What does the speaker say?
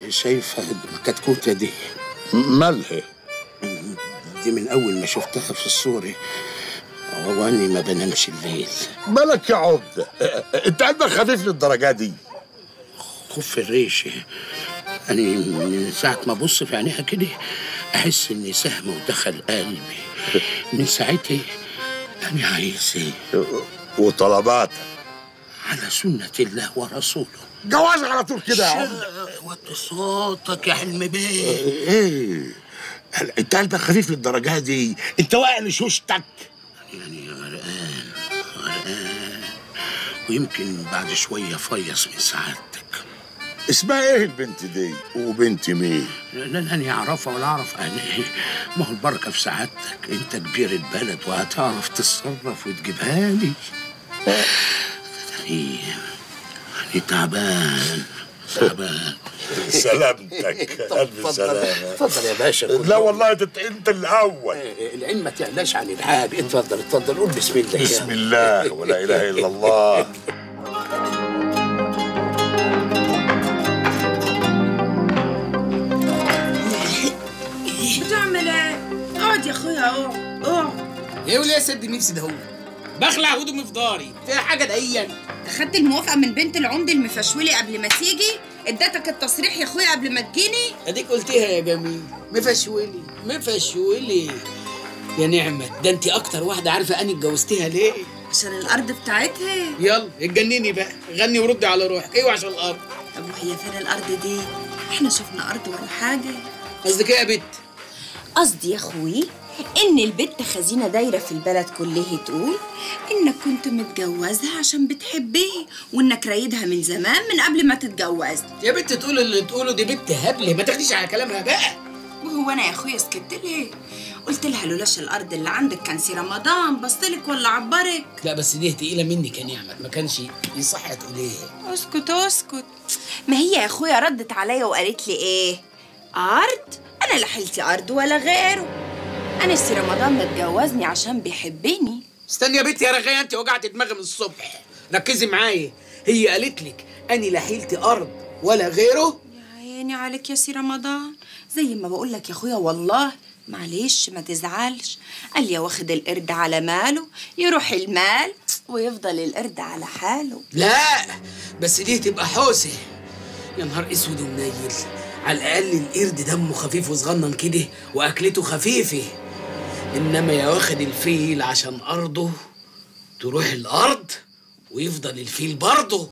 شايفة الكتكوتة دي مالها دي من أول ما شفتها في الصورة وأني ما بنامش الليل مالك يا عبده انت قلبك خفيف للدرجه دي خف الريشة أنا من ساعة ما أبص في عينيها كده أحس إني سهم ودخل قلبي من ساعتها أنا عايز إيه؟ وطلباتك على سنة الله ورسوله جواز على طول كده يا عبده وطي صوتك يا حلم بيه ايه انت قلبك خفيف للدرجه دي انت واقع لشوشتك يعني غرقان غرقان ويمكن بعد شوية فيص من سعادتك اسمها ايه البنت دي وبنت مين لا لا أنا أعرفها ولا أعرف أهلها ما هو البركة في سعادتك أنت كبير البلد وهتعرف تتصرف وتجيبها لي يعني يعني تعبان تعبان سلامتك الف سلامه اتفضل يا باشا لا والله انت انت الاول العلم ما تعلاش عن الحاج اتفضل اتفضل قول بسم الله بسم الله ولا اله الا الله بتعمل ايه؟ اقعد يا اخويا اقعد اقعد ايه وليه سد نفسي ده هو بخلع هدومي في داري فيها حاجه دقيقا اخدت الموافقه من بنت العمد المفشولي قبل ما تيجي اديتك التصريح يا اخويا قبل ما تجيني اديك قلتيها يا جميل مفشولي مفشولي يا نعمة ده انت اكتر واحدة عارفة اني اتجوزتها ليه عشان الارض بتاعتها يلا اتجنني بقى غني وردي على روحك ايوه عشان الارض طب وهي فين الارض دي؟ احنا شفنا ارض ولا حاجه قصدك ايه يا بت قصدي يا اخوي ان البت خزينه دايره في البلد كلها تقول انك كنت متجوزها عشان بتحبيه وانك رايدها من زمان من قبل ما تتجوز يا بت تقول اللي تقوله دي بت هبله ما تاخديش على كلامها بقى وهو انا يا اخويا سكت ليه قلت لها لولاش الارض اللي عندك كان سي رمضان بصلك ولا عبرك لا بس دي تقيله منك يا نعمة ما كانش يصح تقوليها اسكت اسكت ما هي يا اخويا ردت عليا وقالت لي ايه ارض انا لا حيلتي ارض ولا غيره انا سي رمضان متجوزني عشان بيحبني استني يا بت يا رغايه انت وجعت دماغي من الصبح ركزي معايا هي قالت لك اني لا حيلتي ارض ولا غيره يا عيني عليك يا سي رمضان زي ما بقول لك يا اخويا والله معلش ما تزعلش قال يا واخد القرد على ماله يروح المال ويفضل القرد على حاله لا بس دي تبقى حوسه يا نهار اسود ومنيل على الاقل القرد دمه خفيف وصغنن كده واكلته خفيفه انما يا واخد الفيل عشان ارضه تروح الارض ويفضل الفيل برضه